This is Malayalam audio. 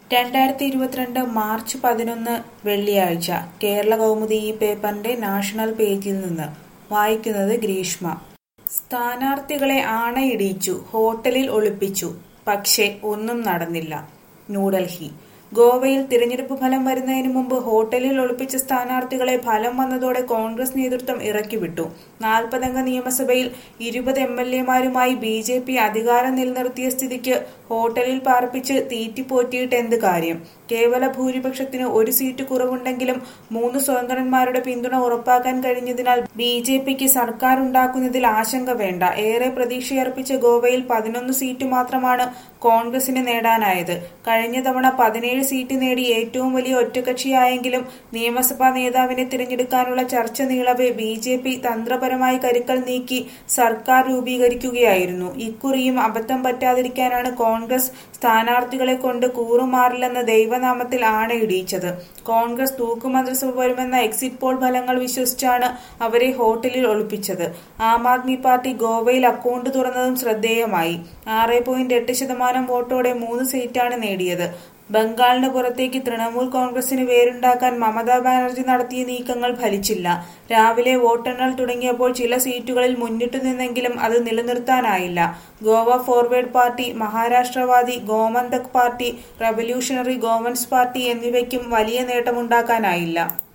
രണ്ടായിരത്തി ഇരുപത്തിരണ്ട് മാർച്ച് പതിനൊന്ന് വെള്ളിയാഴ്ച കേരള കൗമുദി ഈ പേപ്പറിന്റെ നാഷണൽ പേജിൽ നിന്ന് വായിക്കുന്നത് ഗ്രീഷ്മ സ്ഥാനാർത്ഥികളെ ആണയിടിച്ചു ഹോട്ടലിൽ ഒളിപ്പിച്ചു പക്ഷേ ഒന്നും നടന്നില്ല ന്യൂഡൽഹി ഗോവയിൽ തിരഞ്ഞെടുപ്പ് ഫലം വരുന്നതിന് മുമ്പ് ഹോട്ടലിൽ ഒളിപ്പിച്ച സ്ഥാനാർത്ഥികളെ ഫലം വന്നതോടെ കോൺഗ്രസ് നേതൃത്വം ഇറക്കിവിട്ടു നാൽപ്പതംഗ നിയമസഭയിൽ ഇരുപത് എം എൽ എമാരുമായി ബി ജെ പി അധികാരം നിലനിർത്തിയ സ്ഥിതിക്ക് ഹോട്ടലിൽ പാർപ്പിച്ച് തീറ്റിപ്പോറ്റിയിട്ട് എന്ത് കാര്യം കേവല ഭൂരിപക്ഷത്തിന് ഒരു സീറ്റ് കുറവുണ്ടെങ്കിലും മൂന്ന് സ്വതന്ത്രന്മാരുടെ പിന്തുണ ഉറപ്പാക്കാൻ കഴിഞ്ഞതിനാൽ ബി ജെ പിക്ക് സർക്കാർ ഉണ്ടാക്കുന്നതിൽ ആശങ്ക വേണ്ട ഏറെ പ്രതീക്ഷയർപ്പിച്ച ഗോവയിൽ പതിനൊന്ന് സീറ്റ് മാത്രമാണ് കോൺഗ്രസിന് നേടാനായത് കഴിഞ്ഞ തവണ പതിനേഴ് സീറ്റ് നേടി ഏറ്റവും വലിയ ഒറ്റകക്ഷിയായെങ്കിലും നിയമസഭാ നേതാവിനെ തിരഞ്ഞെടുക്കാനുള്ള ചർച്ച നീളവെ ബി ജെ പി തന്ത്രപരമായി കരുക്കൾ നീക്കി സർക്കാർ രൂപീകരിക്കുകയായിരുന്നു ഇക്കുറിയും അബദ്ധം പറ്റാതിരിക്കാനാണ് കോൺഗ്രസ് സ്ഥാനാർത്ഥികളെ കൊണ്ട് കൂറുമാറില്ലെന്ന് ദൈവനാമത്തിൽ ആണയിടിയിച്ചത് കോൺഗ്രസ് തൂക്കുമന്ത്രിസഭ വരുമെന്ന എക്സിറ്റ് പോൾ ഫലങ്ങൾ വിശ്വസിച്ചാണ് അവരെ ഹോട്ടലിൽ ഒളിപ്പിച്ചത് ആം ആദ്മി പാർട്ടി ഗോവയിൽ അക്കൗണ്ട് തുറന്നതും ശ്രദ്ധേയമായി ആറ് പോയിന്റ് എട്ട് ശതമാനം വോട്ടോടെ മൂന്ന് സീറ്റാണ് നേടിയത് ബംഗാളിന് പുറത്തേക്ക് തൃണമൂൽ കോൺഗ്രസിന് വേരുണ്ടാക്കാൻ മമതാ ബാനർജി നടത്തിയ നീക്കങ്ങൾ ഫലിച്ചില്ല രാവിലെ വോട്ടെണ്ണൽ തുടങ്ങിയപ്പോൾ ചില സീറ്റുകളിൽ മുന്നിട്ടു നിന്നെങ്കിലും അത് നിലനിർത്താനായില്ല Goa forward party Maharashtrawadi Gomantak party revolutionary Goans party എന്നിവയ്ക്കും വലിയ നേട്ടമുണ്ടാക്കാനായില്ല